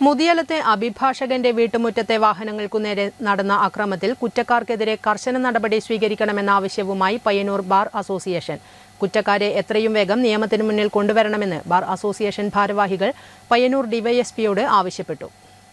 മുതിയലത്തെ അഭിഭാഷകന്റെ വീട്ടുമുറ്റത്തെ വാഹനങ്ങൾക്കു നേരെ നടന്ന അക്രമത്തിൽ കുറ്റക്കാർക്കെതിരെ കർശന നടപടി സ്വീകരിക്കണമെന്ന ആവശ്യവുമായി പയ്യന്നൂർ ബാർ അസോസിയേഷൻ കുറ്റക്കാരെ എത്രയും വേഗം നിയമത്തിന് മുന്നിൽ കൊണ്ടുവരണമെന്ന് ബാർ അസോസിയേഷൻ ഭാരവാഹികൾ പയ്യന്നൂർ ഡിവൈഎസ്പിയോട് ആവശ്യപ്പെട്ടു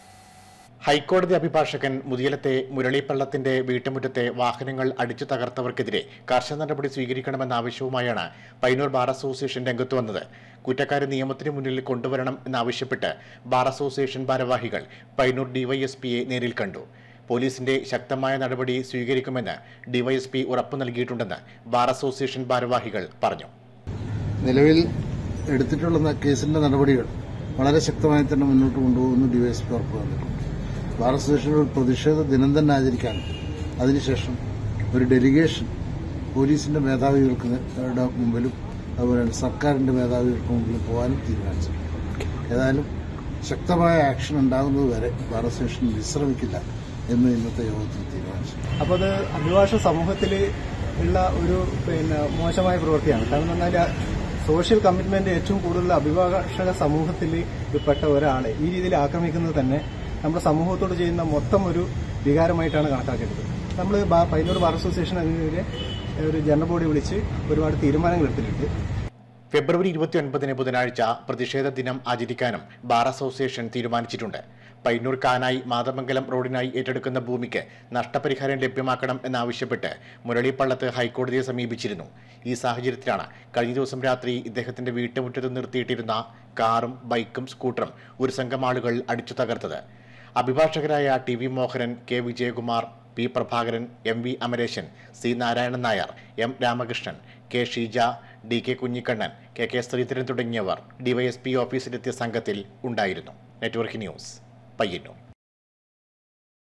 ഹൈക്കോടതി അഭിഭാഷകൻ മുതിയലത്തെ മുരളിപ്പള്ളത്തിന്റെ വീട്ടുമുറ്റത്തെ വാഹനങ്ങൾ അടിച്ചു തകർത്തവർക്കെതിരെ കർശന നടപടി സ്വീകരിക്കണമെന്ന ആവശ്യവുമായാണ് പൈനൂർ ബാർ അസോസിയേഷൻ രംഗത്ത് വന്നത് കുറ്റക്കാരെ നിയമത്തിന് മുന്നിൽ കൊണ്ടുവരണം എന്നാവശ്യപ്പെട്ട് ബാർ അസോസിയേഷൻ ഭാരവാഹികൾ പൈനൂർ ഡിവൈഎസ്പിയെ നേരിൽ കണ്ടു പോലീസിന്റെ ശക്തമായ നടപടി സ്വീകരിക്കുമെന്ന് ഡിവൈഎസ്പി ഉറപ്പു നൽകിയിട്ടുണ്ടെന്ന് ബാർ അസോസിയേഷൻ ഭാരവാഹികൾ പറഞ്ഞു നിലവിൽ എടുത്തിട്ടുള്ള കേസിന്റെ നടപടികൾ വളരെ ശക്തമായി തന്നെ മുന്നോട്ട് കൊണ്ടുപോകുന്നു ഡിവൈഎസ്പി ഉറപ്പ് തന്നിട്ടുണ്ട് ബാർ അസോസിയേഷൻ ഒരു പ്രതിഷേധ ദിനം തന്നെ ആചരിക്കാൻ അതിനുശേഷം ഒരു ഡെലിഗേഷൻ പോലീസിന്റെ മേധാവികൾക്ക് ടെ മുമ്പിലും അതുപോലെ തന്നെ സർക്കാരിന്റെ മേധാവികൾക്ക് മുമ്പിലും പോകാനും തീരുമാനിച്ചു ഏതായാലും ശക്തമായ ആക്ഷൻ ഉണ്ടാകുന്നത് വരെ ബാർ അസോസിയേഷൻ വിശ്രമിക്കില്ല എന്ന് ഇന്നത്തെ യോഗത്തിൽ തീരുമാനിച്ചു അപ്പോൾ അത് അഭിഭാഷക സമൂഹത്തിൽ ഉള്ള ഒരു പിന്നെ മോശമായ പ്രവൃത്തിയാണ് കാരണം എന്ന് പറഞ്ഞാൽ സോഷ്യൽ കമ്മിറ്റ്മെന്റ് ഏറ്റവും കൂടുതൽ അഭിഭാഷക സമൂഹത്തിൽ പെട്ട ഒരാളെ ഈ രീതിയിൽ ആക്രമിക്കുന്നത് തന്നെ നമ്മുടെ സമൂഹത്തോട് ചെയ്യുന്ന മൊത്തം ഒരു വികാരമായിട്ടാണ് കണക്കാക്കേണ്ടത് നമ്മൾ പൈനൂർ ബാർ അസോസിയേഷൻ അതിനെതിരെ ഒരു ജനറൽ ബോഡി വിളിച്ച് ഒരുപാട് തീരുമാനങ്ങൾ എടുത്തിട്ടുണ്ട് ഫെബ്രുവരി ഇരുപത്തിയൊൻപതിന് ബുധനാഴ്ച പ്രതിഷേധ ദിനം ആചരിക്കാനും ബാർ അസോസിയേഷൻ തീരുമാനിച്ചിട്ടുണ്ട് പയ്യന്നൂർ കാനായി മാതമംഗലം റോഡിനായി ഏറ്റെടുക്കുന്ന ഭൂമിക്ക് നഷ്ടപരിഹാരം ലഭ്യമാക്കണം എന്നാവശ്യപ്പെട്ട് മുരളിപ്പള്ളത്ത് ഹൈക്കോടതിയെ സമീപിച്ചിരുന്നു ഈ സാഹചര്യത്തിലാണ് കഴിഞ്ഞ ദിവസം രാത്രി ഇദ്ദേഹത്തിന്റെ വീട്ടുമുറ്റത്ത് നിർത്തിയിട്ടിരുന്ന കാറും ബൈക്കും സ്കൂട്ടറും ഒരു സംഘം ആളുകൾ അടിച്ചു തകർത്തത് അഭിഭാഷകരായ T V Mohanan K Vijayakumar P Prabhakaran M V Amareshan C Narayanan Nair M Ramakrishnan K Sheeja D K Kunhikannan K K Sreedharan തുടങ്ങിയവർ ഡിവൈഎസ്പി ഓഫീസിലെത്തിയ സംഘത്തിൽ ഉണ്ടായിരുന്നു നെറ്റ്വർക്ക് ന്യൂസ് പയ്യന്നൂർ